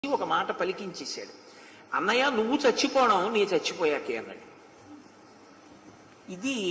ఒక మాట పలికించేశాడు అన్నయ్య నువ్వు చచ్చిపోవడం నీ చచ్చిపోయాకే అన్నాడు ఇది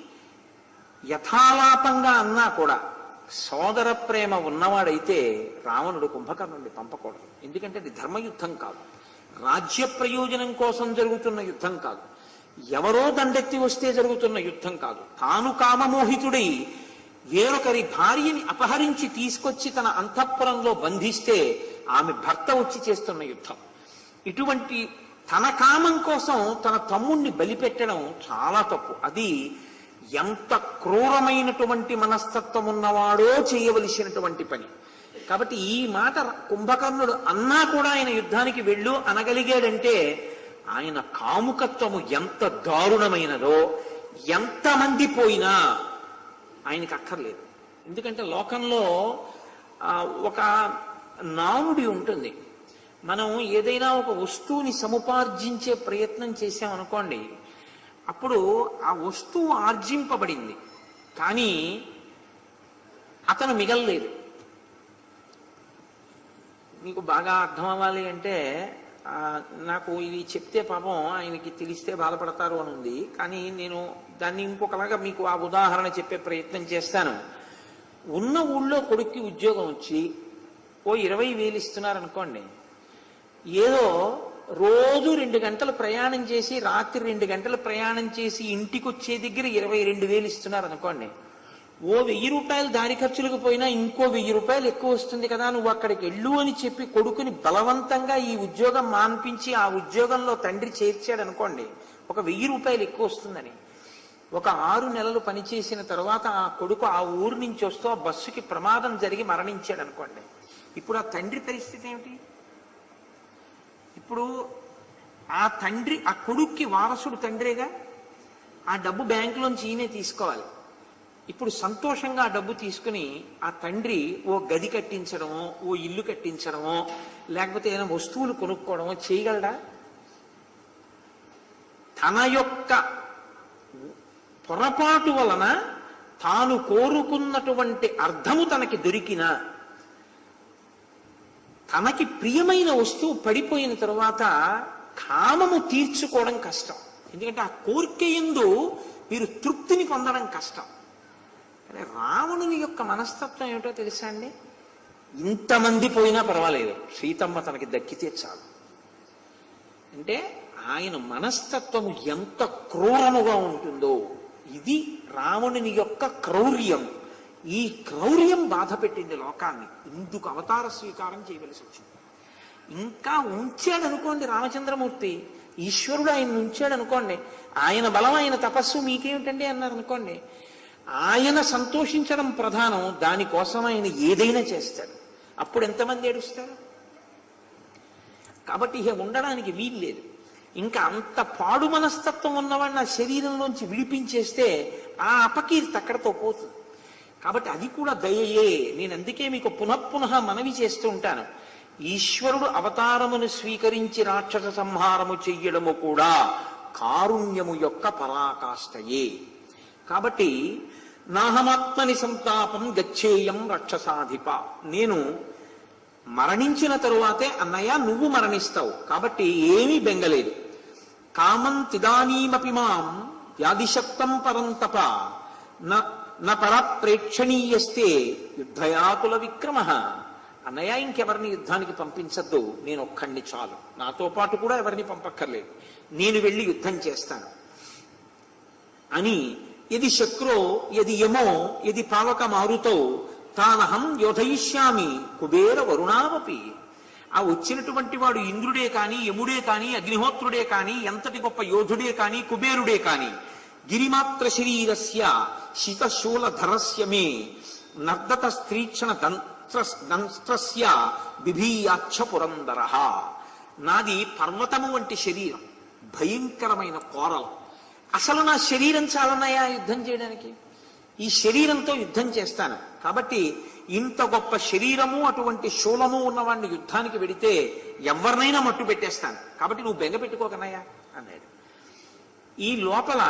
యథాలాపంగా అన్నా కూడా సోదర ప్రేమ ఉన్నవాడైతే రావణుడు కుంభకర్ణుడిని పంపకూడదు ఎందుకంటే అది ధర్మయుద్ధం కాదు రాజ్య ప్రయోజనం కోసం జరుగుతున్న యుద్ధం కాదు ఎవరో దండెత్తి వస్తే జరుగుతున్న యుద్ధం కాదు తాను కామమోహితుడై వేరొకరి భార్యని అపహరించి తీసుకొచ్చి తన అంతఃపురంలో బంధిస్తే ఆమె భర్త వచ్చి చేస్తున్న యుద్ధం ఇటువంటి తన కామం కోసం తన తమ్ముణ్ణి బలిపెట్టడం చాలా తప్పు అది ఎంత క్రూరమైనటువంటి మనస్తత్వం ఉన్నవాడో చేయవలసినటువంటి పని కాబట్టి ఈ మాట కుంభకర్ణుడు అన్నా కూడా ఆయన యుద్ధానికి వెళ్ళు అనగలిగాడంటే ఆయన కాముకత్వము ఎంత దారుణమైనదో ఎంతమంది పోయినా ఆయనకి అక్కర్లేదు ఎందుకంటే లోకంలో ఆ, ఒక నానుడి ఉంటుంది మనం ఏదైనా ఒక వస్తువుని సముపార్జించే ప్రయత్నం చేశామనుకోండి అప్పుడు ఆ వస్తువు ఆర్జింపబడింది కానీ అతను మిగల్లేదు మీకు బాగా అర్థం అవ్వాలి అంటే ఆ, నాకు ఇది చెప్తే పాపం ఆయనకి తెలిస్తే బాధపడతారు అని ఉంది కానీ నేను దాన్ని ఇంకొకలాగా మీకు ఆ ఉదాహరణ చెప్పే ప్రయత్నం చేస్తాను ఉన్న ఊళ్ళో కొడుక్కి ఉద్యోగం వచ్చి ఓ ఇరవై వేలు ఇస్తున్నారు అనుకోండి ఏదో రోజు రెండు గంటలు ప్రయాణం చేసి రాత్రి రెండు గంటలు ప్రయాణం చేసి ఇంటికి వచ్చే దగ్గర ఇరవై రెండు వేలు ఇస్తున్నారు అనుకోండి ఓ వెయ్యి రూపాయలు దారి ఖర్చులకు పోయినా ఇంకో వెయ్యి రూపాయలు ఎక్కువ వస్తుంది కదా నువ్వు అక్కడికి వెళ్ళు అని చెప్పి కొడుకుని బలవంతంగా ఈ ఉద్యోగం మాన్పించి ఆ ఉద్యోగంలో తండ్రి చేర్చాడు అనుకోండి ఒక వెయ్యి రూపాయలు ఎక్కువ వస్తుందని ఒక ఆరు నెలలు పనిచేసిన తర్వాత ఆ కొడుకు ఆ ఊరు నుంచి వస్తూ ఆ బస్సుకి ప్రమాదం జరిగి మరణించాడు అనుకోండి ఇప్పుడు ఆ తండ్రి పరిస్థితి ఏమిటి ఇప్పుడు ఆ తండ్రి ఆ కొడుక్కి వారసుడు తండ్రేగా ఆ డబ్బు బ్యాంకులోంచి ఈయనే తీసుకోవాలి ఇప్పుడు సంతోషంగా ఆ డబ్బు తీసుకుని ఆ తండ్రి ఓ గది కట్టించడమో ఓ ఇల్లు కట్టించడమో లేకపోతే ఏదైనా వస్తువులు కొనుక్కోవడమో చేయగలడా తన యొక్క పొరపాటు వలన తాను కోరుకున్నటువంటి అర్థము తనకి దొరికిన తనకి ప్రియమైన వస్తువు పడిపోయిన తరువాత కామము తీర్చుకోవడం కష్టం ఎందుకంటే ఆ కోరిక ఎందు మీరు తృప్తిని పొందడం కష్టం కానీ రావణుని యొక్క మనస్తత్వం ఏమిటో తెలుసా అండి ఇంతమంది పోయినా పర్వాలేదు సీతమ్మ తనకి దక్కితే చాలు అంటే ఆయన మనస్తత్వము ఎంత క్రూరముగా ఉంటుందో ఇది రావణుని యొక్క క్రౌర్యం ఈ క్రౌర్యం బాధ పెట్టింది లోకాన్ని ఇందుకు అవతార స్వీకారం చేయవలసి వచ్చింది ఇంకా ఉంచాడు అనుకోండి రామచంద్రమూర్తి ఈశ్వరుడు ఆయన ఉంచాడు అనుకోండి ఆయన బలం ఆయన తపస్సు మీకేమిటండి అన్నారు అనుకోండి ఆయన సంతోషించడం ప్రధానం దానికోసం ఆయన ఏదైనా చేస్తాడు అప్పుడు ఎంతమంది ఏడుస్తారు కాబట్టి ఇక ఉండడానికి వీలు లేదు ఇంకా అంత పాడు మనస్తత్వం ఉన్నవాడిని ఆ శరీరంలోంచి విడిపించేస్తే ఆ అపకీర్తి అక్కడతో పోతుంది కాబట్టి అది కూడా దయయే నేను అందుకే మీకు పునఃపునః మనవి చేస్తూ ఉంటాను ఈశ్వరుడు అవతారమును స్వీకరించి రాక్షస సంహారము చెయ్యడము కూడా కారుణ్యము యొక్క పరాకాష్ఠయే కాబట్టి నాహమాత్మని సంతాపం గచ్చేయం రక్షసాధిప నేను మరణించిన తరువాతే అన్నయ్య నువ్వు మరణిస్తావు కాబట్టి ఏమీ బెంగలేదు కామం తిదానీమపి మాం వ్యాధిశక్తం పరంతప న పర ప్రేక్షణీయస్తే యుద్ధయాకుల విక్రమ అన్నయ్య ఇంకెవరిని యుద్ధానికి పంపించద్దు నేను ఒక్కడిని చాలు నాతో పాటు కూడా ఎవరిని పంపక్కర్లేదు నేను వెళ్ళి యుద్ధం చేస్తాను అని ఇది శక్రో ఇది యమో ఇది పావక మారుతో తానహం యోధయిష్యామి కుబేర వరుణావపి ఆ వచ్చినటువంటి వాడు ఇంద్రుడే కాని యముడే కాని అగ్నిహోత్రుడే కాని ఎంతటి గొప్ప యోధుడే కాని కుబేరుడే కాని గిరిమాత్ర శరీరస్య శితశూల ధరస్య మే నర్దత స్త్రీక్షణ దంత్ర దంస్త్రస్య బిభీయాక్ష పురందర నాది పర్వతము వంటి శరీరం భయంకరమైన కోరలు అసలు నా శరీరం చాలన్నాయా యుద్ధం చేయడానికి ఈ శరీరంతో యుద్ధం చేస్తాను కాబట్టి ఇంత గొప్ప శరీరము అటువంటి శూలము ఉన్నవాడిని యుద్ధానికి వెడితే ఎవరినైనా మట్టు పెట్టేస్తాను కాబట్టి నువ్వు బెంగ పెట్టుకోకనయ్యా అన్నాడు ఈ లోపల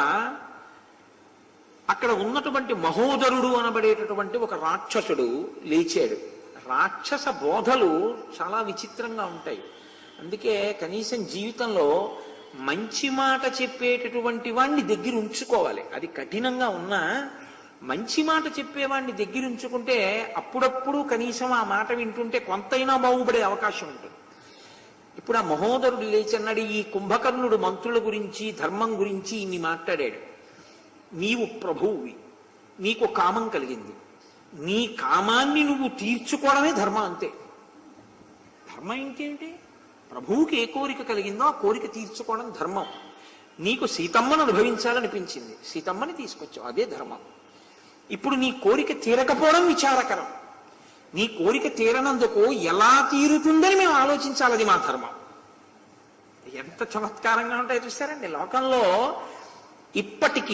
అక్కడ ఉన్నటువంటి మహోదరుడు అనబడేటటువంటి ఒక రాక్షసుడు లేచాడు రాక్షస బోధలు చాలా విచిత్రంగా ఉంటాయి అందుకే కనీసం జీవితంలో మంచి మాట చెప్పేటటువంటి వాడిని దగ్గర ఉంచుకోవాలి అది కఠినంగా ఉన్నా మంచి మాట చెప్పేవాడిని దగ్గర ఉంచుకుంటే అప్పుడప్పుడు కనీసం ఆ మాట వింటుంటే కొంతైనా బాగుపడే అవకాశం ఉంటుంది ఇప్పుడు ఆ మహోదరుడు లేచి అన్నాడు ఈ కుంభకర్ణుడు మంత్రుల గురించి ధర్మం గురించి ఇన్ని మాట్లాడాడు నీవు ప్రభువువి నీకు కామం కలిగింది నీ కామాన్ని నువ్వు తీర్చుకోవడమే ధర్మం అంతే ధర్మం ఇంకేంటి ప్రభువుకి ఏ కోరిక కలిగిందో ఆ కోరిక తీర్చుకోవడం ధర్మం నీకు సీతమ్మను అనుభవించాలనిపించింది సీతమ్మని తీసుకొచ్చావు అదే ధర్మం ఇప్పుడు నీ కోరిక తీరకపోవడం విచారకరం నీ కోరిక తీరనందుకు ఎలా తీరుతుందని మేము ఆలోచించాలి అది మా ధర్మం ఎంత చమత్కారంగా ఉంటాయో చూస్తారండి లోకంలో ఇప్పటికీ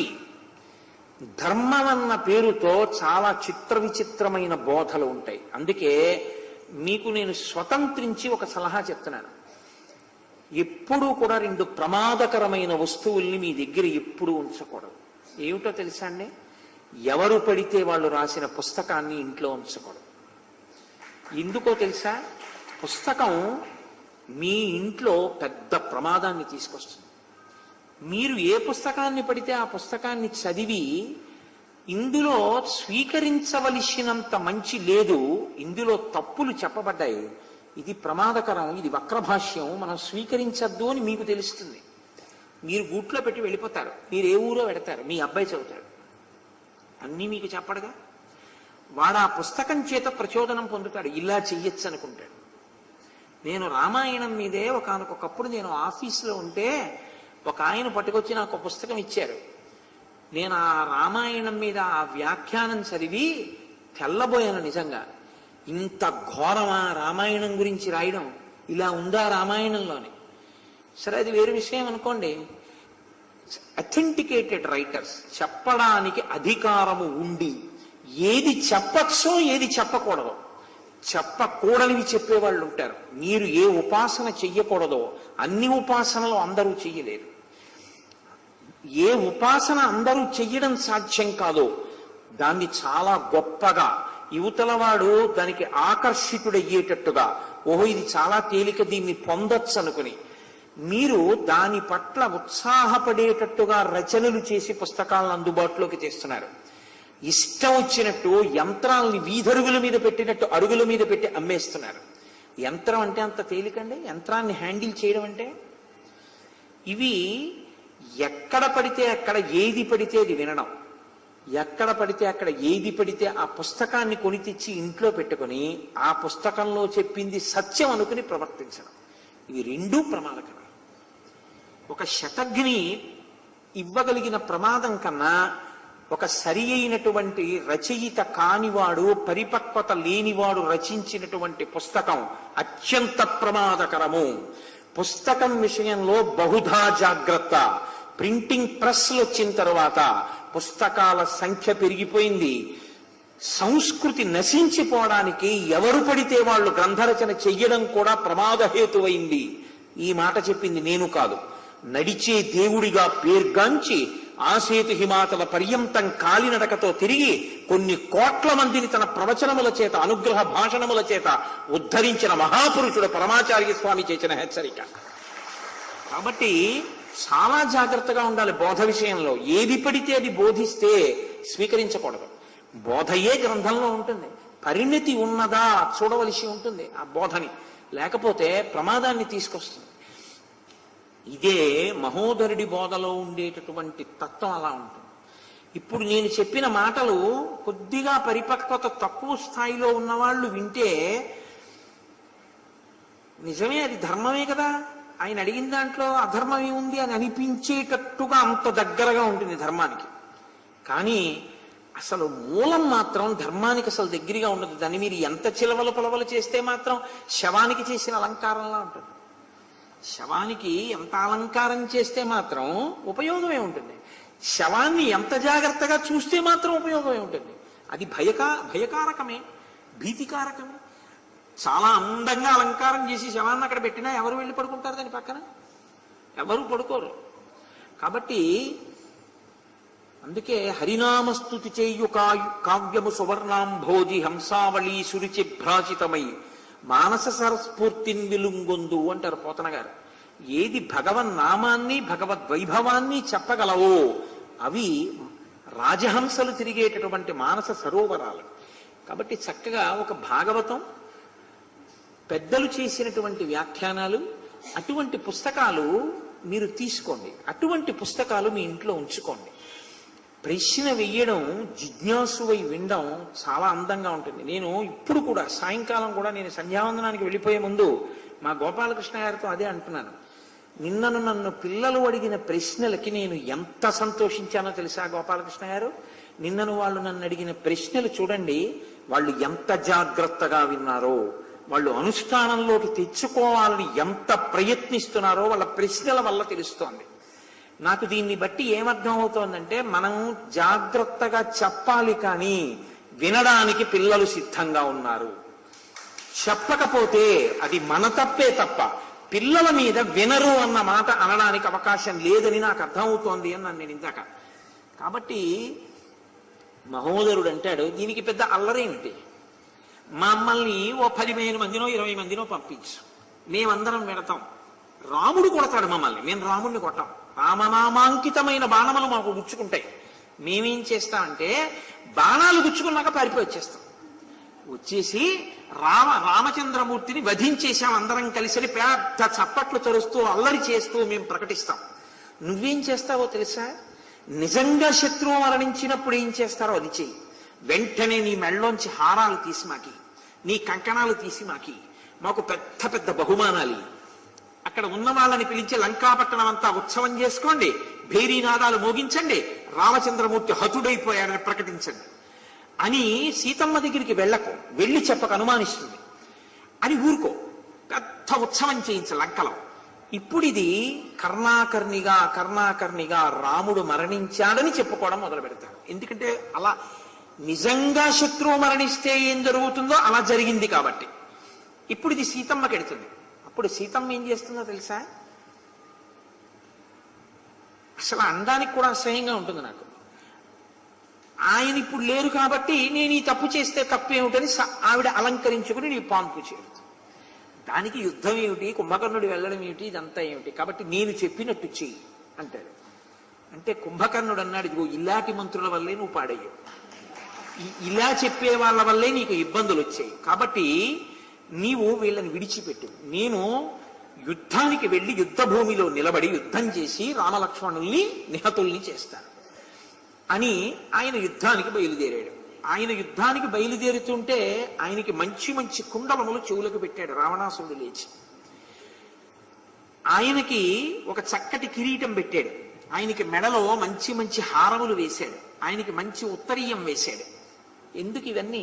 ధర్మం అన్న పేరుతో చాలా చిత్ర విచిత్రమైన బోధలు ఉంటాయి అందుకే మీకు నేను స్వతంత్రించి ఒక సలహా చెప్తున్నాను ఎప్పుడూ కూడా రెండు ప్రమాదకరమైన వస్తువుల్ని మీ దగ్గర ఎప్పుడు ఉంచకూడదు ఏమిటో తెలుసా అండి ఎవరు పడితే వాళ్ళు రాసిన పుస్తకాన్ని ఇంట్లో ఉంచకూడదు ఎందుకో తెలుసా పుస్తకం మీ ఇంట్లో పెద్ద ప్రమాదాన్ని తీసుకొస్తుంది మీరు ఏ పుస్తకాన్ని పడితే ఆ పుస్తకాన్ని చదివి ఇందులో స్వీకరించవలసినంత మంచి లేదు ఇందులో తప్పులు చెప్పబడ్డాయి ఇది ప్రమాదకరం ఇది వక్రభాష్యం మనం స్వీకరించద్దు అని మీకు తెలుస్తుంది మీరు గూట్లో పెట్టి వెళ్ళిపోతారు మీరు ఏ ఊరో పెడతారు మీ అబ్బాయి చదువుతాడు అన్నీ మీకు చెప్పడుగా వాడు ఆ పుస్తకం చేత ప్రచోదనం పొందుతాడు ఇలా చెయ్యొచ్చు అనుకుంటాడు నేను రామాయణం మీదే ఒకనకొకప్పుడు నేను ఆఫీసులో ఉంటే ఒక ఆయన పట్టుకొచ్చి నాకు ఒక పుస్తకం ఇచ్చారు నేను ఆ రామాయణం మీద ఆ వ్యాఖ్యానం చదివి తెల్లబోయాను నిజంగా ఇంత ఘోరమా రామాయణం గురించి రాయడం ఇలా ఉందా రామాయణంలోని సరే అది వేరే విషయం అనుకోండి అథెంటికేటెడ్ రైటర్స్ చెప్పడానికి అధికారము ఉండి ఏది చెప్పచ్చో ఏది చెప్పకూడదో చెప్పకూడనివి చెప్పేవాళ్ళు ఉంటారు మీరు ఏ ఉపాసన చెయ్యకూడదో అన్ని ఉపాసనలు అందరూ చెయ్యలేరు ఏ ఉపాసన అందరూ చెయ్యడం సాధ్యం కాదో దాన్ని చాలా గొప్పగా యువతలవాడు దానికి ఆకర్షితుడయ్యేటట్టుగా ఓహో ఇది చాలా తేలిక దీన్ని పొందొచ్చు అనుకుని మీరు దాని పట్ల ఉత్సాహపడేటట్టుగా రచనలు చేసి పుస్తకాలను అందుబాటులోకి తెస్తున్నారు ఇష్టం వచ్చినట్టు యంత్రాలని వీధరుగుల మీద పెట్టినట్టు అరుగుల మీద పెట్టి అమ్మేస్తున్నారు యంత్రం అంటే అంత తేలికండి యంత్రాన్ని హ్యాండిల్ చేయడం అంటే ఇవి ఎక్కడ పడితే అక్కడ ఏది పడితే అది వినడం ఎక్కడ పడితే అక్కడ ఏది పడితే ఆ పుస్తకాన్ని కొని తెచ్చి ఇంట్లో పెట్టుకొని ఆ పుస్తకంలో చెప్పింది సత్యం అనుకుని ప్రవర్తించడం ఇవి రెండూ ప్రమాదకరం ఒక శతఘ్ని ఇవ్వగలిగిన ప్రమాదం కన్నా ఒక సరి అయినటువంటి రచయిత కానివాడు పరిపక్వత లేనివాడు రచించినటువంటి పుస్తకం అత్యంత ప్రమాదకరము పుస్తకం విషయంలో బహుధా జాగ్రత్త ప్రింటింగ్ ప్రెస్లు వచ్చిన తర్వాత పుస్తకాల సంఖ్య పెరిగిపోయింది సంస్కృతి నశించిపోవడానికి ఎవరు పడితే వాళ్ళు గ్రంథరచన చెయ్యడం కూడా ప్రమాదహేతువైంది ఈ మాట చెప్పింది నేను కాదు నడిచే దేవుడిగా పేర్గాంచి ఆసేతు హిమాతల పర్యంతం కాలినడకతో తిరిగి కొన్ని కోట్ల మందిని తన ప్రవచనముల చేత అనుగ్రహ భాషణముల చేత ఉద్ధరించిన మహాపురుషుడు పరమాచార్య స్వామి చేసిన హెచ్చరిక కాబట్టి చాలా జాగ్రత్తగా ఉండాలి బోధ విషయంలో ఏది పడితే అది బోధిస్తే స్వీకరించకూడదు బోధయే గ్రంథంలో ఉంటుంది పరిణతి ఉన్నదా చూడవలసి ఉంటుంది ఆ బోధని లేకపోతే ప్రమాదాన్ని తీసుకొస్తుంది ఇదే మహోదరుడి బోధలో ఉండేటటువంటి తత్వం అలా ఉంటుంది ఇప్పుడు నేను చెప్పిన మాటలు కొద్దిగా పరిపక్వత తక్కువ స్థాయిలో ఉన్నవాళ్ళు వింటే నిజమే అది ధర్మమే కదా ఆయన అడిగిన దాంట్లో అధర్మం ఏముంది అని అనిపించేటట్టుగా అంత దగ్గరగా ఉంటుంది ధర్మానికి కానీ అసలు మూలం మాత్రం ధర్మానికి అసలు దగ్గరగా ఉండదు దాన్ని మీరు ఎంత చిలవలు పొలవలు చేస్తే మాత్రం శవానికి చేసిన అలంకారంలా ఉంటుంది శవానికి ఎంత అలంకారం చేస్తే మాత్రం ఉపయోగమే ఉంటుంది శవాన్ని ఎంత జాగ్రత్తగా చూస్తే మాత్రం ఉపయోగమే ఉంటుంది అది భయకా భయకారకమే భీతికారకమే చాలా అందంగా అలంకారం చేసి శవాన్ని అక్కడ పెట్టినా ఎవరు వెళ్ళి పడుకుంటారు దాని పక్కన ఎవరు పడుకోరు కాబట్టి అందుకే హరినామస్తుతి చేయు కాయు కావ్యము సువర్ణాంభోజి హంసావళి సురుచి భ్రాజితమై మానస సరస్ఫూర్తిన్ విలుంగొందు అంటారు పోతన గారు ఏది భగవన్ నామాన్ని భగవద్ వైభవాన్ని చెప్పగలవో అవి రాజహంసలు తిరిగేటటువంటి మానస సరోవరాలు కాబట్టి చక్కగా ఒక భాగవతం పెద్దలు చేసినటువంటి వ్యాఖ్యానాలు అటువంటి పుస్తకాలు మీరు తీసుకోండి అటువంటి పుస్తకాలు మీ ఇంట్లో ఉంచుకోండి ప్రశ్న వెయ్యడం జిజ్ఞాసువై వినడం చాలా అందంగా ఉంటుంది నేను ఇప్పుడు కూడా సాయంకాలం కూడా నేను సంధ్యావందనానికి వెళ్ళిపోయే ముందు మా గోపాలకృష్ణ గారితో అదే అంటున్నాను నిన్నను నన్ను పిల్లలు అడిగిన ప్రశ్నలకి నేను ఎంత సంతోషించానో తెలుసా గోపాలకృష్ణ గారు నిన్నను వాళ్ళు నన్ను అడిగిన ప్రశ్నలు చూడండి వాళ్ళు ఎంత జాగ్రత్తగా విన్నారో వాళ్ళు అనుష్ఠానంలోకి తెచ్చుకోవాలని ఎంత ప్రయత్నిస్తున్నారో వాళ్ళ ప్రశ్నల వల్ల తెలుస్తోంది నాకు దీన్ని బట్టి ఏమర్థం అవుతోందంటే మనం జాగ్రత్తగా చెప్పాలి కానీ వినడానికి పిల్లలు సిద్ధంగా ఉన్నారు చెప్పకపోతే అది మన తప్పే తప్ప పిల్లల మీద వినరు అన్న మాట అనడానికి అవకాశం లేదని నాకు అర్థమవుతోంది అని నన్ను నేను ఇందాక కాబట్టి మహోదరుడు అంటాడు దీనికి పెద్ద అల్లరేమిటి మమ్మల్ని ఓ పదిహేను మందినో ఇరవై మందినో పంపించు మేమందరం వెడతాం రాముడు కొడతాడు మమ్మల్ని మేము రాముడిని కొట్టాం రామనామాంకితమైన బాణములు మాకు గుచ్చుకుంటాయి మేమేం చేస్తామంటే బాణాలు గుచ్చుకున్నాక పారిపోయి వచ్చేస్తాం వచ్చేసి రామ రామచంద్రమూర్తిని వధించేశాం అందరం కలిసి అని పెద్ద చప్పట్లు తరుస్తూ అల్లరి చేస్తూ మేము ప్రకటిస్తాం నువ్వేం చేస్తావో తెలుసా నిజంగా శత్రువు మరణించినప్పుడు ఏం చేస్తారో అది చెయ్యి వెంటనే నీ మెళ్ళలోంచి హారాలు తీసి మాకి నీ కంకణాలు తీసి మాకి మాకు పెద్ద పెద్ద బహుమానాలు ఇయ్యి. అక్కడ ఉన్న వాళ్ళని పిలిచి లంకాపట్టణం అంతా ఉత్సవం చేసుకోండి భేరీనాదాలు మోగించండి రామచంద్రమూర్తి హతుడైపోయాడని ప్రకటించండి అని సీతమ్మ దగ్గరికి వెళ్ళకు వెళ్ళి చెప్పక అనుమానిస్తుంది అని ఊరుకో పెద్ద ఉత్సవం చేయించ లంకలో ఇప్పుడు ఇది కర్ణాకర్ణిగా కర్ణాకర్ణిగా రాముడు మరణించాడని చెప్పుకోవడం మొదలు పెడతాడు ఎందుకంటే అలా నిజంగా శత్రువు మరణిస్తే ఏం జరుగుతుందో అలా జరిగింది కాబట్టి ఇప్పుడు ఇది సీతమ్మకి ఎడుతుంది అప్పుడు సీతమ్మ ఏం చేస్తుందో తెలుసా అసలు అనడానికి కూడా అసహ్యంగా ఉంటుంది నాకు ఆయన ఇప్పుడు లేరు కాబట్టి నేను ఈ తప్పు చేస్తే తప్పు ఏమిటని స- ఆవిడ అలంకరించుకుని నీ పాన్పు చేరుతుంది దానికి యుద్ధం ఏమిటి కుంభకర్ణుడు వెళ్ళడం ఏమిటి ఇదంతా ఏమిటి కాబట్టి నేను చెప్పినట్టు చెయ్యి అంటాడు అంటే కుంభకర్ణుడు అన్నాడు ఇదిగో ఇలాంటి మంత్రుల వల్లే నువ్వు పాడయ్యావు ఈ- ఇలా చెప్పే వాళ్ళ వల్లే నీకు ఇబ్బందులు వచ్చాయి కాబట్టి నీవు వీళ్ళని విడిచిపెట్టు నేను యుద్ధానికి వెళ్లి యుద్ధ భూమిలో నిలబడి యుద్ధం చేసి రామలక్ష్మణుల్ని నిహతుల్ని చేస్తాను అని ఆయన యుద్ధానికి బయలుదేరాడు ఆయన యుద్ధానికి బయలుదేరుతుంటే ఆయనకి మంచి మంచి కుండలములు చెవులకు పెట్టాడు రావణాసురుడు లేచి ఆయనకి ఒక చక్కటి కిరీటం పెట్టాడు ఆయనకి మెడలో మంచి మంచి హారములు వేశాడు ఆయనకి మంచి ఉత్తరీయం వేశాడు ఎందుకు ఇవన్నీ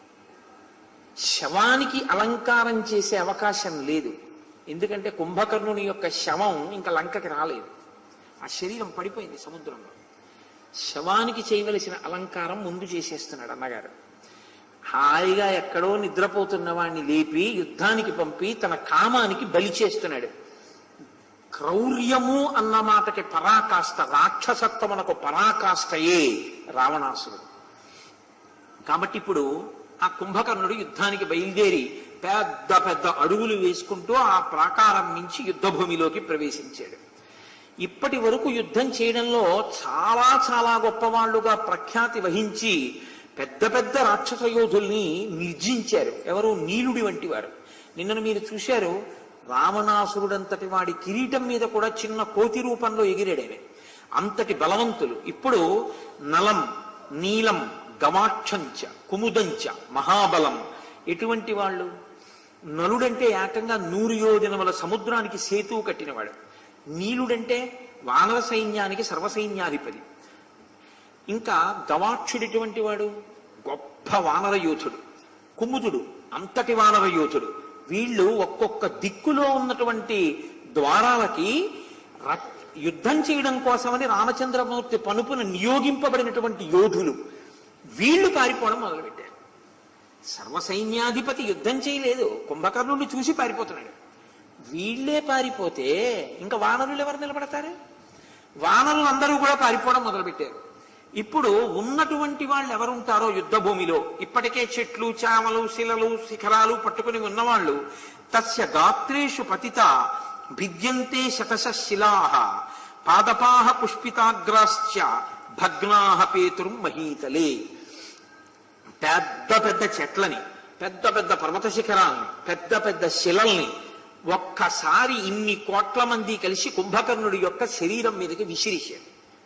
శవానికి అలంకారం చేసే అవకాశం లేదు ఎందుకంటే కుంభకర్ణుని యొక్క శవం ఇంకా లంకకి రాలేదు ఆ శరీరం పడిపోయింది సముద్రంలో శవానికి చేయవలసిన అలంకారం ముందు చేసేస్తున్నాడు అన్నగారు హాయిగా ఎక్కడో నిద్రపోతున్న వాడిని లేపి యుద్ధానికి పంపి తన కామానికి బలి చేస్తున్నాడు క్రౌర్యము అన్న మాటకి పరాకాష్ట రాక్షసత్వమునకు పరాకాష్టయే రావణాసురుడు కాబట్టి ఇప్పుడు ఆ కుంభకర్ణుడు యుద్ధానికి బయలుదేరి పెద్ద పెద్ద అడుగులు వేసుకుంటూ ఆ ప్రాకారం నుంచి యుద్ధ భూమిలోకి ప్రవేశించాడు ఇప్పటి వరకు యుద్ధం చేయడంలో చాలా చాలా గొప్పవాళ్లుగా ప్రఖ్యాతి వహించి పెద్ద పెద్ద రాక్షస యోధుల్ని నిర్జించారు ఎవరు నీలుడి వంటి వారు నిన్నను మీరు చూశారు రావణాసురుడంతటి వాడి కిరీటం మీద కూడా చిన్న కోతి రూపంలో ఎగిరాడేవి అంతటి బలవంతులు ఇప్పుడు నలం నీలం గవాక్షంచ కుముదంచ మహాబలం ఎటువంటి వాళ్ళు నలుడంటే ఏకంగా నూరు యోజనముల సముద్రానికి సేతువు కట్టినవాడు నీలుడంటే వానర సైన్యానికి సర్వసైన్యాధిపతి ఇంకా గవాక్షుడిటువంటి వాడు గొప్ప వానర యోధుడు కుముదుడు అంతటి వానర యోధుడు వీళ్ళు ఒక్కొక్క దిక్కులో ఉన్నటువంటి ద్వారాలకి రక్- యుద్ధం చేయడం కోసమని రామచంద్రమూర్తి పనుపున నియోగింపబడినటువంటి యోధులు వీళ్ళు పారిపోవడం మొదలుపెట్టారు సర్వసైన్యాధిపతి యుద్ధం చేయలేదు కుంభకర్ణుడిని చూసి పారిపోతున్నాడు వీళ్ళే పారిపోతే ఇంకా వానరులు ఎవరు నిలబడతారు వానరులు అందరూ కూడా పారిపోవడం మొదలుపెట్టారు ఇప్పుడు ఉన్నటువంటి వాళ్ళు ఎవరుంటారో యుద్ధ భూమిలో ఇప్పటికే చెట్లు చామలు శిలలు శిఖరాలు పట్టుకుని ఉన్నవాళ్ళు తస్య గాత్రేషు పతిత భిద్యంతే శతశ శిలాహ పాదపాహ పుష్పితాగ్రాశ్చ భగ్నాహ పేతురు మహీతలే పెద్ద పెద్ద చెట్లని పెద్ద పెద్ద పర్వత శిఖరాల్ని పెద్ద పెద్ద శిలల్ని ఒక్కసారి ఇన్ని కోట్ల మంది కలిసి కుంభకర్ణుడి యొక్క శరీరం మీదకి విసిరిశారు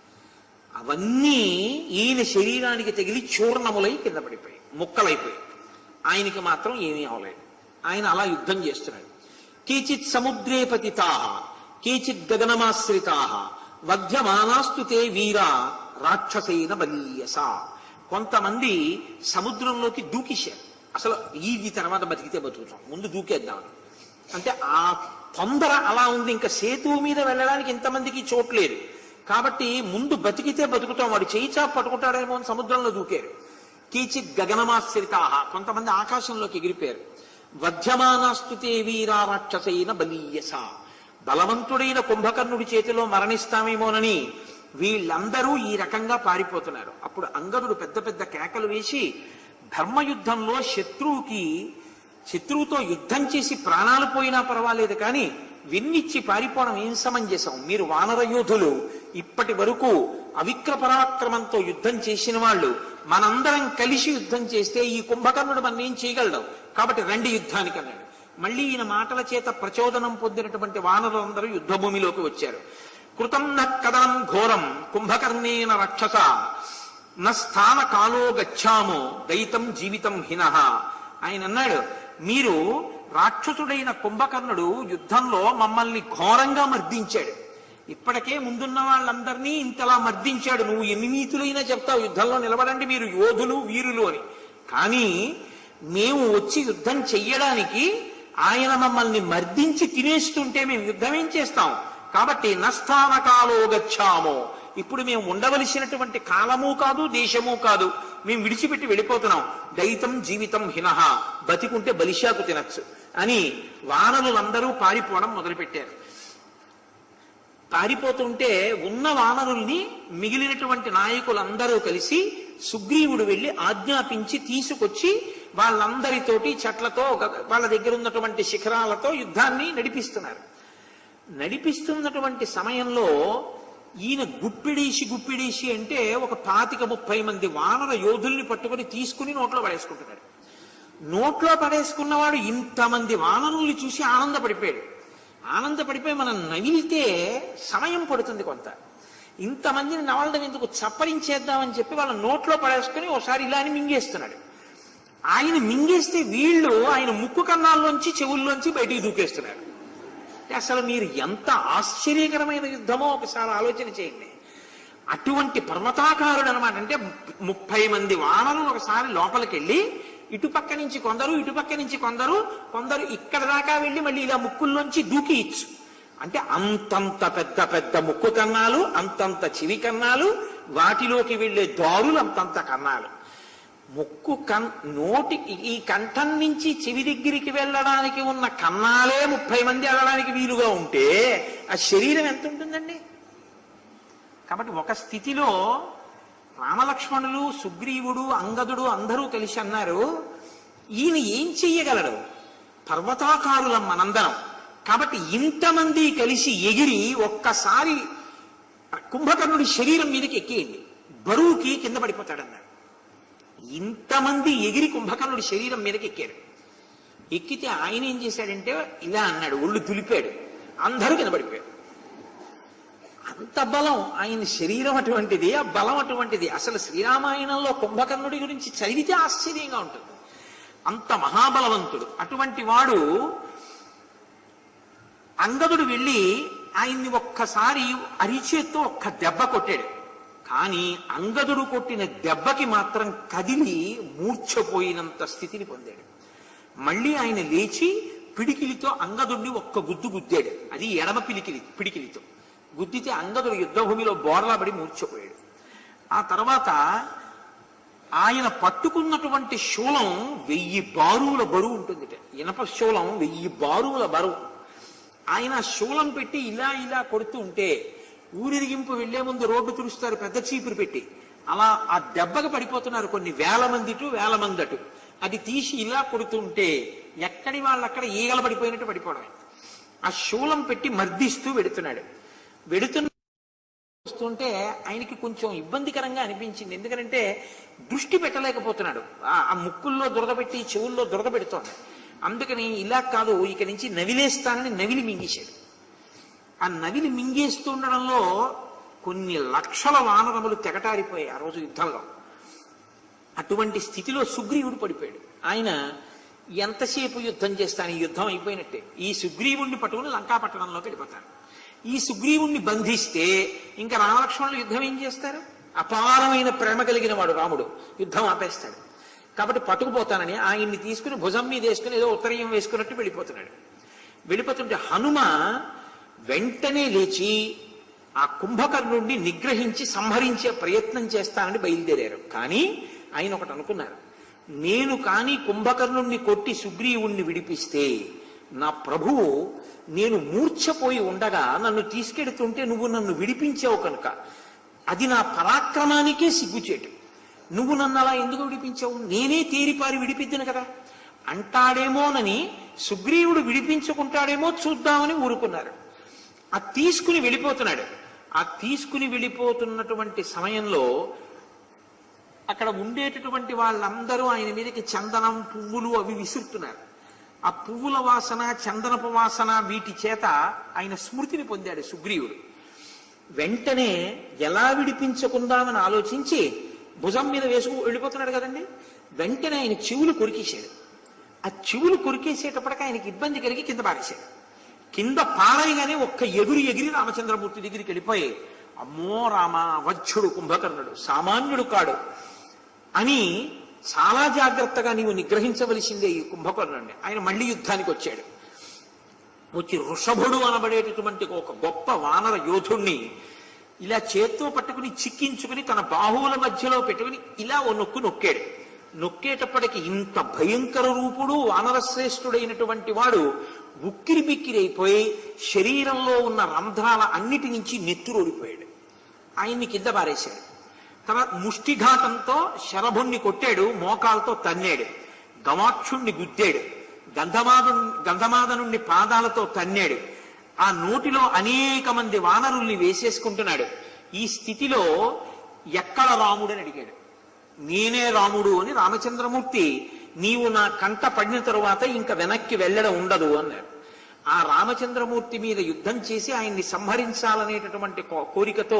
అవన్నీ ఈయన శరీరానికి తగిలి చూర్ణములై కింద పడిపోయాయి ముక్కలైపోయాయి ఆయనకి మాత్రం ఏమీ అవలేదు ఆయన అలా యుద్ధం చేస్తున్నాడు కేచిత్ సముద్రే పతితా కేచిత్ గగనమాశ్రితా వధ్యమానాస్తు తే వీరా రాక్షసైన బలీయస కొంతమంది సముద్రంలోకి దూకిశారు అసలు ఈ తర్వాత బతికితే బతుకుతాం ముందు దూకేద్దామని అంటే ఆ తొందర అలా ఉంది ఇంకా సేతువు మీద వెళ్ళడానికి ఇంతమందికి చోట్లేదు కాబట్టి ముందు బతికితే బతుకుతాం వాడు చేయి చాపు పట్టుకుంటాడేమో అని సముద్రంలో దూకారు కీచిత్ గగనమాశ్రితాహ కొంతమంది ఆకాశంలోకి ఎగిరిపోయారు వధ్యమానాస్తుతే వీరా రాక్షసైన బలీయస బలవంతుడైన కుంభకర్ణుడి చేతిలో మరణిస్తామేమోనని వీళ్ళందరూ ఈ రకంగా పారిపోతున్నారు అప్పుడు అంగదుడు పెద్ద పెద్ద కేకలు వేసి ధర్మయుద్ధంలో శత్రువుకి శత్రువుతో యుద్ధం చేసి ప్రాణాలు పోయినా పర్వాలేదు కానీ విన్నిచ్చి పారిపోవడం ఏం సమంజసం మీరు వానర యోధులు ఇప్పటి వరకు అవిక్ర పరాక్రమంతో యుద్ధం చేసిన వాళ్ళు మనందరం కలిసి యుద్ధం చేస్తే ఈ కుంభకర్ణుడు మన ఏం చేయగలడు కాబట్టి రండి యుద్ధానికి అన్నాడు మళ్ళీ ఈయన మాటల చేత ప్రచోదనం పొందినటువంటి వానరులందరూ యుద్ధ భూమిలోకి వచ్చారు కృతం న కదాం ఘోరం కుంభకర్ణేన రక్షస న స్థాన కాలో గచ్చాము దయితం జీవితం హినః ఆయన అన్నాడు మీరు రాక్షసుడైన కుంభకర్ణుడు యుద్ధంలో మమ్మల్ని ఘోరంగా మర్దించాడు ఇప్పటికే ముందున్న వాళ్ళందరినీ ఇంతలా మర్దించాడు నువ్వు ఎన్ని నీతులైనా చెప్తావు యుద్ధంలో నిలబడండి మీరు యోధులు వీరులు అని కానీ మేము వచ్చి యుద్ధం చెయ్యడానికి ఆయన మమ్మల్ని మర్దించి తినేస్తుంటే మేము యుద్ధం ఏం చేస్తాం కాబట్టి నస్థాన కాలో గచ్చామో ఇప్పుడు మేము ఉండవలసినటువంటి కాలము కాదు దేశము కాదు మేము విడిచిపెట్టి వెళ్ళిపోతున్నాం దైతం జీవితం హినహ బతికుంటే బలిశాకు తినచ్చు అని వానరులందరూ పారిపోవడం మొదలుపెట్టారు పారిపోతుంటే ఉన్న వానరుల్ని మిగిలినటువంటి నాయకులందరూ కలిసి సుగ్రీవుడు వెళ్లి ఆజ్ఞాపించి తీసుకొచ్చి వాళ్ళందరితోటి చెట్లతో గ- వాళ్ళ దగ్గర ఉన్నటువంటి శిఖరాలతో యుద్ధాన్ని నడిపిస్తున్నారు నడిపిస్తున్నటువంటి సమయంలో ఈయన గుప్పిడేసి గుప్పిడేసి అంటే ఒక పాతిక ముప్పై మంది వానర యోధుల్ని పట్టుకొని తీసుకుని నోట్లో పడేసుకుంటున్నాడు నోట్లో పడేసుకున్నవాడు ఇంతమంది వానరుల్ని చూసి ఆనందపడిపోయాడు ఆనందపడిపోయి మనం నవిలితే సమయం పడుతుంది కొంత ఇంతమందిని నవలడం ఎందుకు చప్పరించేద్దామని చెప్పి వాళ్ళ నోట్లో పడేసుకుని ఒకసారి ఇలా అని మింగేస్తున్నాడు ఆయన మింగేస్తే వీళ్ళు ఆయన ముక్కు కన్నాల్లోంచి చెవుల్లోంచి బయటికి దూకేస్తున్నారు అంటే అసలు మీరు ఎంత ఆశ్చర్యకరమైన యుద్ధమో ఒకసారి ఆలోచన చేయండి అటువంటి పర్వతాకారుడు అనమాట అంటే ముప్పై మంది వానరులు ఒకసారి లోపలికి వెళ్ళి ఇటుపక్క నుంచి కొందరు ఇటుపక్క నుంచి కొందరు కొందరు ఇక్కడ దాకా వెళ్ళి మళ్ళీ ఇలా ముక్కుల్లోంచి దూకి ఇచ్చు అంటే అంతంత పెద్ద పెద్ద ముక్కు కన్నాలు అంతంత చెవి కన్నాలు వాటిలోకి వెళ్ళే దారులు అంతంత కన్నాలు ముక్కు కన్ నోటి ఈ కంఠం నుంచి చెవి దగ్గరికి వెళ్ళడానికి ఉన్న కన్నాలే ముప్పై మంది వెళ్ళడానికి వీలుగా ఉంటే ఆ శరీరం ఎంత ఉంటుందండి కాబట్టి ఒక స్థితిలో రామలక్ష్మణులు సుగ్రీవుడు అంగదుడు అందరూ కలిసి అన్నారు ఈయన ఏం చెయ్యగలడు పర్వతాకారులం మనందరం కాబట్టి ఇంతమంది కలిసి ఎగిరి ఒక్కసారి కుంభకర్ణుడి శరీరం మీదకి ఎక్కేయండి బరువుకి కింద పడిపోతాడన్నారు ఇంతమంది ఎగిరి కుంభకర్ణుడి శరీరం మీదకి ఎక్కారు ఎక్కితే ఆయన ఏం చేశాడంటే ఇలా అన్నాడు ఒళ్ళు దులిపాడు అందరూ కింద పడిపోయారు అంత బలం ఆయన శరీరం అటువంటిది ఆ బలం అటువంటిది అసలు శ్రీరామాయణంలో కుంభకర్ణుడి గురించి చదివితే ఆశ్చర్యంగా ఉంటుంది అంత మహాబలవంతుడు అటువంటి వాడు అంగదుడు వెళ్ళి ఆయన్ని ఒక్కసారి అరిచేత్తో ఒక్క దెబ్బ కొట్టాడు కానీ అంగదుడు కొట్టిన దెబ్బకి మాత్రం కదిలి మూర్ఛపోయినంత స్థితిని పొందాడు మళ్ళీ ఆయన లేచి పిడికిలితో అంగదుడిని ఒక్క గుద్దు గుద్దాడు అది ఎడమ పిలికిలి పిడికిలితో గుద్దితే అంగదుడు యుద్ధభూమిలో బోర్లా పడి మూర్ఛపోయాడు ఆ తర్వాత ఆయన పట్టుకున్నటువంటి శూలం వెయ్యి బారువుల బరువు ఉంటుంది ఇనప శూలం వెయ్యి బారువుల బరువు ఆయన శూలం పెట్టి ఇలా ఇలా కొడుతూ ఉంటే ఊరిరిగింపు వెళ్లే ముందు రోడ్డు తుడుస్తారు పెద్ద చీపురు పెట్టి అలా ఆ దెబ్బకు పడిపోతున్నారు కొన్ని వేల మంది ఇటు వేల మంది అటు అది తీసి ఇలా కొడుతుంటే ఎక్కడి వాళ్ళు అక్కడ ఈగలు పడిపోయినట్టు పడిపోవడమే ఆ శూలం పెట్టి మర్దిస్తూ వెడుతున్నాడు వెడుతున్న వస్తుంటే ఆయనకి కొంచెం ఇబ్బందికరంగా అనిపించింది ఎందుకంటే దృష్టి పెట్టలేకపోతున్నాడు ఆ- ఆ ముక్కుల్లో దురద పెట్టి చెవుల్లో దురద పెడుతోంది అందుకని ఇలా కాదు ఇక నుంచి నవిలేస్తానని నవిలి మింగేశాడు ఆ నవిలి మింగేస్తుండడంలో కొన్ని లక్షల వానరములు తెగటారిపోయాయి ఆ రోజు యుద్ధంలో అటువంటి స్థితిలో సుగ్రీవుడు పడిపోయాడు ఆయన ఎంతసేపు యుద్ధం చేస్తాను ఈ యుద్ధం అయిపోయినట్టే ఈ సుగ్రీవుణ్ణి పట్టుకుని లంకాపట్టణంలోకి వెళ్ళిపోతారు ఈ సుగ్రీవుణ్ణి బంధిస్తే ఇంకా రామలక్ష్మణులు యుద్ధం ఏం చేస్తారు అపారమైన ప్రేమ కలిగిన వాడు రాముడు యుద్ధం ఆపేస్తాడు కాబట్టి పట్టుకుపోతానని ఆయన్ని తీసుకుని భుజం మీద వేసుకుని ఏదో ఉత్తరీయం వేసుకున్నట్టు వెళ్ళిపోతున్నాడు వెళ్ళిపోతుంటే హనుమ వెంటనే లేచి ఆ కుంభకర్ణుడిని నిగ్రహించి సంహరించే ప్రయత్నం చేస్తానని బయలుదేరారు కానీ ఆయన ఒకటి అనుకున్నారు నేను కానీ కుంభకర్ణుణ్ణి కొట్టి సుగ్రీవుణ్ణి విడిపిస్తే నా ప్రభువు నేను మూర్ఛపోయి ఉండగా నన్ను తీసుకెడుతుంటే నువ్వు నన్ను విడిపించావు కనుక అది నా పరాక్రమానికే సిగ్గుచేటు నువ్వు నన్ను అలా ఎందుకు విడిపించావు నేనే తేరిపారి విడిపిద్దును కదా అంటాడేమోనని సుగ్రీవుడు విడిపించుకుంటాడేమో చూద్దామని ఊరుకున్నారు ఆ తీసుకుని వెళ్ళిపోతున్నాడు ఆ తీసుకుని వెళ్ళిపోతున్నటువంటి సమయంలో అక్కడ ఉండేటటువంటి వాళ్ళందరూ ఆయన మీదకి చందనం పువ్వులు అవి విసురుతున్నారు ఆ పువ్వుల వాసన చందనపు వాసన వీటి చేత ఆయన స్మృతిని పొందాడు సుగ్రీవుడు వెంటనే ఎలా విడిపించుకుందామని ఆలోచించి భుజం మీద వేసుకు వెళ్ళిపోతున్నాడు కదండి వెంటనే ఆయన చెవులు కొరికేశాడు ఆ చెవులు కొరికేసేటప్పటికి ఆయనకి ఇబ్బంది కలిగి కింద పారేశాడు కింద పారేయగానే ఒక్క ఎగురు ఎగిరి రామచంద్రమూర్తి దగ్గరికి వెళ్ళిపోయి అమ్మో రామ అవధ్యుడు కుంభకర్ణుడు సామాన్యుడు కాడు అని చాలా జాగ్రత్తగా నీవు నిగ్రహించవలసిందే ఈ కుంభకర్ణుడిని ఆయన మళ్ళీ యుద్ధానికి వచ్చాడు వచ్చి వృషభుడు అనబడేటటువంటి ఒక గొప్ప వానర యోధుణ్ణి ఇలా చేత్తో పట్టుకుని చిక్కించుకుని తన బాహువుల మధ్యలో పెట్టుకుని ఇలా ఓ నొక్కు నొక్కాడు నొక్కేటప్పటికి ఇంత భయంకర రూపుడు వానర శ్రేష్ఠుడైనటువంటి వాడు ఉక్కిరి బిక్కిరైపోయి శరీరంలో ఉన్న రంధ్రాల అన్నిటి నుంచి నెత్తురోడిపోయాడు ఆయన్ని కింద పారేశాడు తర్వాత ముష్టిఘాతంతో శరభుణ్ణి కొట్టాడు మోకాలతో తన్నాడు గవాక్షుణ్ణి గుద్దాడు గంధమాదు గంధమాదనుణ్ణి పాదాలతో తన్నాడు ఆ నోటిలో అనేక మంది వానరుల్ని వేసేసుకుంటున్నాడు ఈ స్థితిలో ఎక్కడ రాముడు అని అడిగాడు నేనే రాముడు అని రామచంద్రమూర్తి నీవు నా కంట పడిన తరువాత ఇంకా వెనక్కి వెళ్ళడం ఉండదు అన్నాడు ఆ రామచంద్రమూర్తి మీద యుద్ధం చేసి ఆయన్ని సంహరించాలనేటటువంటి కో- కోరికతో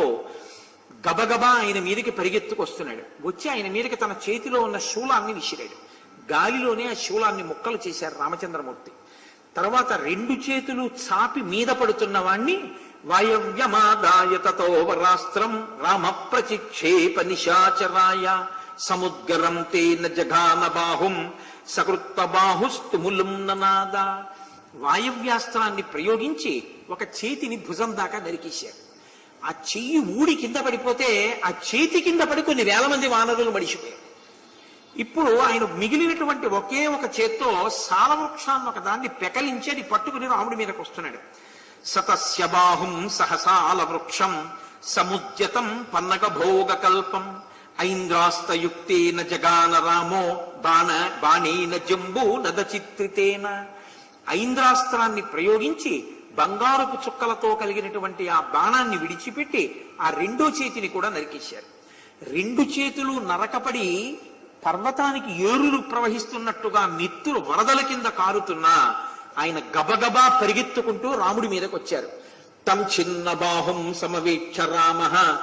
గబగబా ఆయన మీదకి పరిగెత్తుకొస్తున్నాడు వచ్చి ఆయన మీదకి తన చేతిలో ఉన్న శూలాన్ని విసిరాడు గాలిలోనే ఆ శూలాన్ని ముక్కలు చేశారు రామచంద్రమూర్తి తర్వాత రెండు చేతులు చాపి మీద పడుతున్న వాణ్ణి వాయవ్యమాదాయ తతోవరాస్త్రం రామ ప్రచిక్షేప నిశాచరాయ సముద్గరం తేన జఘాన బాహుం సకృత్త బాహుస్తుములం ననాద వాయవ్యాస్త్రాన్ని ప్రయోగించి ఒక చేతిని భుజం దాకా నరికేశారు ఆ చెయ్యి ఊడి కింద పడిపోతే ఆ చేతి కింద పడి కొన్ని వేల మంది వానరులు మడిచిపోయారు ఇప్పుడు ఆయన మిగిలినటువంటి ఒకే ఒక చేత్తో సాలవృక్షాన్ని ఒక దాన్ని పెకలించి అది పట్టుకుని రాముడి మీదకి వస్తున్నాడు సతస్య బాహుం సహసాల వృక్షం సముద్యతం పన్నగ భోగ కల్పం ఐంద్రాస్తయుక్తేన జగాన రామో బాణ బాణేన జంబూ నదచిత్రితేన ఐంద్రాస్త్రాన్ని ప్రయోగించి బంగారపు చుక్కలతో కలిగినటువంటి ఆ బాణాన్ని విడిచిపెట్టి ఆ రెండో చేతిని కూడా నరికేశారు రెండు చేతులు నరకపడి పర్వతానికి ఏరులు ప్రవహిస్తున్నట్టుగా నెత్తురు వరదల కింద కారుతున్నా ఆయన గబగబా పరిగెత్తుకుంటూ రాముడి మీదకి వచ్చారు తం చిన్న బాహుం సమవేక్ష రామ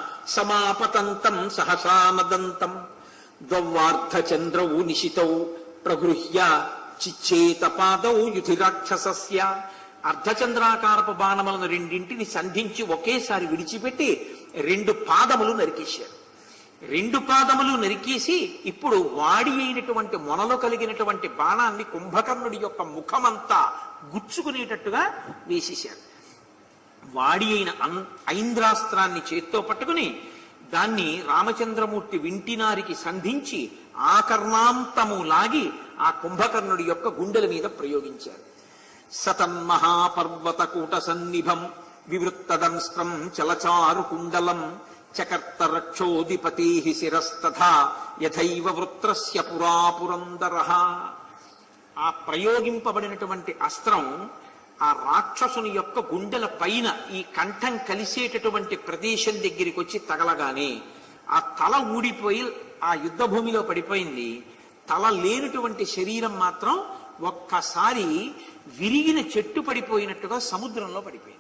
సమాపతంతం సహసానదంతం ద్వార్ధ చంద్రౌ నిశితౌ ప్రగృహ్య చిచ్చేత పాదౌ యుధిరాక్షసస్య అర్ధచంద్రాకారపు బాణములను రెండింటిని సంధించి ఒకేసారి విడిచిపెట్టి రెండు పాదములు నరికేశారు రెండు పాదములు నరికేసి ఇప్పుడు వాడి అయినటువంటి మొనలో కలిగినటువంటి బాణాన్ని కుంభకర్ణుడి యొక్క ముఖమంతా గుచ్చుకునేటట్టుగా వేసేశారు వాడి అయిన అన్- ఐంద్రాస్త్రాన్ని చేత్తో పట్టుకుని దాన్ని రామచంద్రమూర్తి వింటినారికి సంధించి ఆకర్ణాంతము లాగి ఆ కుంభకర్ణుడి యొక్క గుండెల మీద ప్రయోగించారు సతన్మహాపర్వత కూట సన్నిభం వివృత్తదంస్త్రం చలచారు కుండలం చకర్త రక్షోధిపతి శిరస్తథా యథైవ వృత్రస్య పురాపురందర ఆ ప్రయోగింపబడినటువంటి అస్త్రం ఆ రాక్షసుని యొక్క గుండెల పైన ఈ కంఠం కలిసేటటువంటి ప్రదేశం దగ్గరికి వచ్చి తగలగానే ఆ తల ఊడిపోయి ఆ యుద్ధ భూమిలో పడిపోయింది తల లేనటువంటి శరీరం మాత్రం ఒక్కసారి విరిగిన చెట్టు పడిపోయినట్టుగా సముద్రంలో పడిపోయింది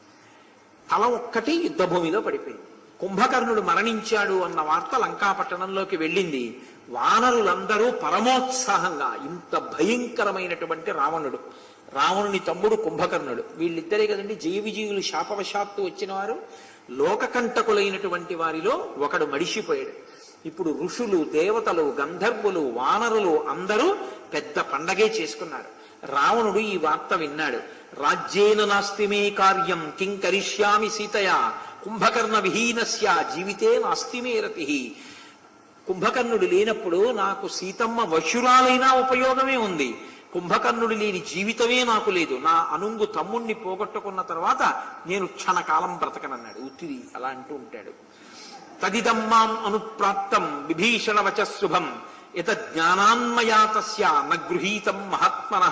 తల ఒక్కటి యుద్ధభూమిలో పడిపోయింది కుంభకర్ణుడు మరణించాడు అన్న వార్త లంకాపట్టణంలోకి వెళ్ళింది వానరులందరూ పరమోత్సాహంగా ఇంత భయంకరమైనటువంటి రావణుడు రావణుని తమ్ముడు కుంభకర్ణుడు వీళ్ళిద్దరే కదండి జయ విజయులు శాపవశాత్తు వచ్చిన వారు లోకకంటకులైనటువంటి వారిలో ఒకడు మడిసిపోయాడు ఇప్పుడు ఋషులు దేవతలు గంధర్వులు వానరులు అందరూ పెద్ద పండగే చేసుకున్నారు రావణుడు ఈ వార్త విన్నాడు రాజ్యేన నాస్తి మే కార్యం కిం కరిష్యామి సీతయా కుంభకర్ణ విహీనస్య జీవితే నాస్తి మే రతి కుంభకర్ణుడు లేనప్పుడు నాకు సీతమ్మ వశురాలైనా ఉపయోగమే ఉంది కుంభకర్ణుడు లేని జీవితమే నాకు లేదు నా అనుంగు తమ్ముణ్ణి పోగొట్టుకున్న తర్వాత నేను క్షణకాలం బ్రతకనన్నాడు ఉత్తిరి అలా అంటూ ఉంటాడు తదిదమ్మాం అనుప్రాప్తం విభీషణ వచశుభం యత జ్ఞానాన్మయా తస్య నగృహీతం మహాత్మన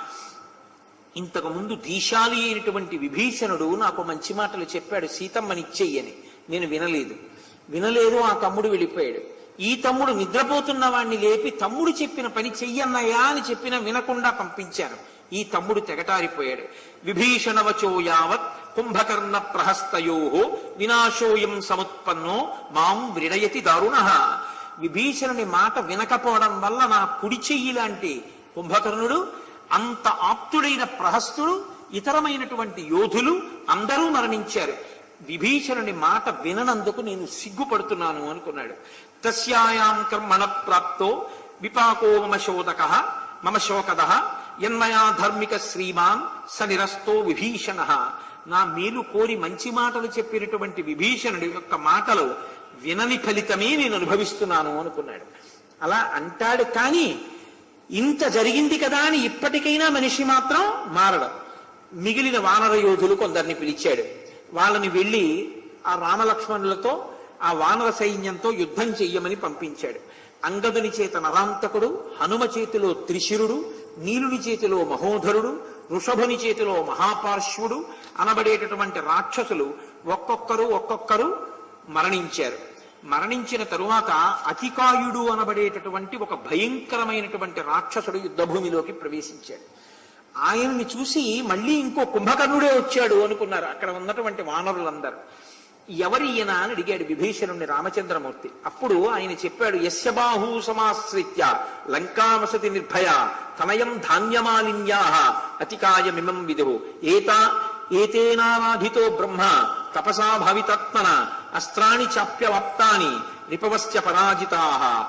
ఇంతకు ముందు దీశాలి అయినటువంటి విభీషణుడు నాకు మంచి మాటలు చెప్పాడు సీతమ్మనిచ్చెయ్యని నేను వినలేదు వినలేదు ఆ తమ్ముడు వెళ్ళిపోయాడు ఈ తమ్ముడు నిద్రపోతున్న వాణ్ణి లేపి తమ్ముడు చెప్పిన పని చెయ్యన్నయ్యా అని చెప్పిన వినకుండా పంపించాను ఈ తమ్ముడు తెగటారిపోయాడు విభీషణవచో యావత్ కుంభకర్ణ ప్రహస్తయో వినాశోయం సముత్పన్నో మాం వ్రిడయతి దారుణ విభీషణుని మాట వినకపోవడం వల్ల నా కుడి చెయ్యి లాంటి కుంభకర్ణుడు అంత ఆప్తుడైన ప్రహస్తుడు ఇతరమైనటువంటి యోధులు అందరూ మరణించారు విభీషణుని మాట విననందుకు నేను సిగ్గుపడుతున్నాను అనుకున్నాడు తస్యాయాం కర్మణ ప్రాప్తో విపాకో మమ శోదక మమ శోకద యన్మయా ధర్మిక శ్రీమాన్ స నిరస్తో విభీషణ నా మేలు కోరి మంచి మాటలు చెప్పినటువంటి విభీషణుడి యొక్క మాటలు వినని ఫలితమే నేను అనుభవిస్తున్నాను అనుకున్నాడు అలా అంటాడు కానీ ఇంత జరిగింది కదా అని ఇప్పటికైనా మనిషి మాత్రం మారడం మిగిలిన వానర యోధులు కొందరిని పిలిచాడు వాళ్ళని వెళ్ళి ఆ రామలక్ష్మణులతో ఆ వానర సైన్యంతో యుద్ధం చెయ్యమని పంపించాడు అంగదుని చేత నరాంతకుడు హనుమ చేతిలో త్రిశిరుడు నీలుని చేతిలో మహోధరుడు వృషభుని చేతిలో మహాపార్శ్వుడు అనబడేటటువంటి రాక్షసులు ఒక్కొక్కరు ఒక్కొక్కరు మరణించారు మరణించిన తరువాత అతికాయుడు అనబడేటటువంటి ఒక భయంకరమైనటువంటి రాక్షసుడు యుద్ధభూమిలోకి ప్రవేశించాడు ఆయన్ని చూసి మళ్ళీ ఇంకో కుంభకర్ణుడే వచ్చాడు అనుకున్నారు అక్కడ ఉన్నటువంటి వానరులందరూ ఎవరి ఈయన అని అడిగాడు విభీషణుని రామచంద్రమూర్తి అప్పుడు ఆయన చెప్పాడు యస్య బాహూ సమాశ్రిత్య లంకావసతి నిర్భయ తనయం ధాన్యమాలిన్యా అతికాయమిమం విదురు ఏతా ఏతేనారాధితో బ్రహ్మ తపసా భవితత్మన అస్త్రాణి చాప్యవాప్తాని రిపవశ్చ పరాజితా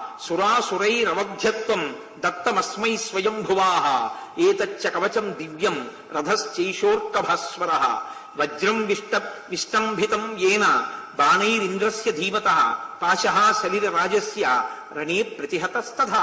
సురాసురైరవధ్యత్వం దత్తమస్మై స్వయంభువా ఏతచ్చ కవచం దివ్యం రథశ్చైషోర్కభస్వర వజ్రం విష్ట విష్టంభితం ఏన బాణైరింద్రస్య ధీమత పాశ సలిల రాజస్య రణే ప్రతిహతస్తథా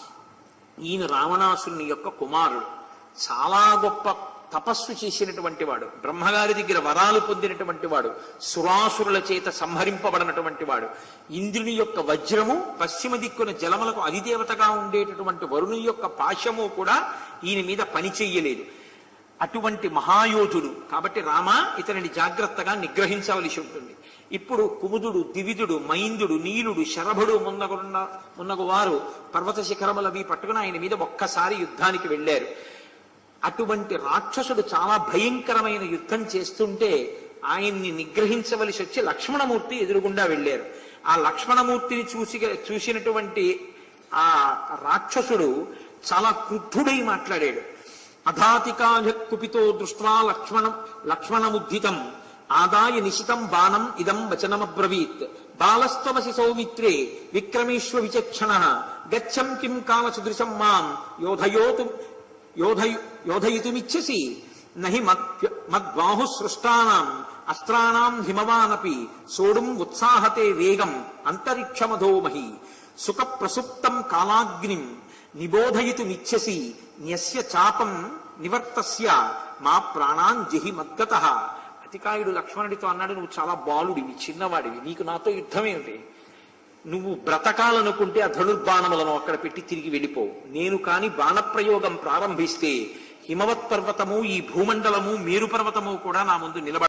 ఈయన రావణాసుని యొక్క కుమారుడు చాలా గొప్ప తపస్సు చేసినటువంటి వాడు బ్రహ్మగారి దగ్గర వరాలు పొందినటువంటి వాడు సురాసురుల చేత సంహరింపబడినటువంటి వాడు ఇంద్రుని యొక్క వజ్రము పశ్చిమ దిక్కున జలములకు అధిదేవతగా ఉండేటటువంటి వరుణుని యొక్క పాశము కూడా ఈయన మీద పని చెయ్యలేదు అటువంటి మహాయోధుడు కాబట్టి రామ ఇతనిని జాగ్రత్తగా నిగ్రహించవలసి ఉంటుంది ఇప్పుడు కుముదుడు దివిదుడు మైందుడు నీలుడు శరభుడు మున్నగున్న మున్నగు వారు పర్వత శిఖరములవి పట్టుకుని ఆయన మీద ఒక్కసారి యుద్ధానికి వెళ్ళారు అటువంటి రాక్షసుడు చాలా భయంకరమైన యుద్ధం చేస్తుంటే ఆయన్ని నిగ్రహించవలసి వచ్చి లక్ష్మణమూర్తి ఎదురుగుండా వెళ్ళారు ఆ లక్ష్మణమూర్తిని చూసి చూసినటువంటి ఆ రాక్షసుడు చాలా క్రుద్ధుడై మాట్లాడాడు అధాతికాయ కుపితో దృష్ట్వా లక్ష్మణం లక్ష్మణముద్ధితం ఆదాయ నిశితం బాణం ఇదం వచనమబ్రవీత్ బాలస్త్వమసి సౌమిత్రే విక్రమేశ్వ విచక్షణ గచ్చం కిం కాల సుదృశం మాం యోధయోతు యోధయు యోధయితుమిచ్చసి నహి మద్ మద్బాహు సృష్టానాం అస్త్రాణాం హిమవానపి సోడుం ఉత్సాహతే వేగం అంతరిక్షమధోమహి సుఖ ప్రసుప్తం కాలాగ్నిం నిబోధయితుమిచ్చసి న్యస్య చాపం నివర్తస్య మా ప్రాణాన్ జహి మద్గత కార్తికాయుడు లక్ష్మణుడితో అన్నాడు నువ్వు చాలా బాలుడివి చిన్నవాడివి నీకు నాతో యుద్ధం ఏమిటి నువ్వు బ్రతకాలనుకుంటే ఆ ధనుర్బాణములను అక్కడ పెట్టి తిరిగి వెళ్ళిపో నేను కాని బాణప్రయోగం ప్రారంభిస్తే హిమవత్ పర్వతము ఈ భూమండలము మేరు పర్వతము కూడా నా ముందు నిలబడ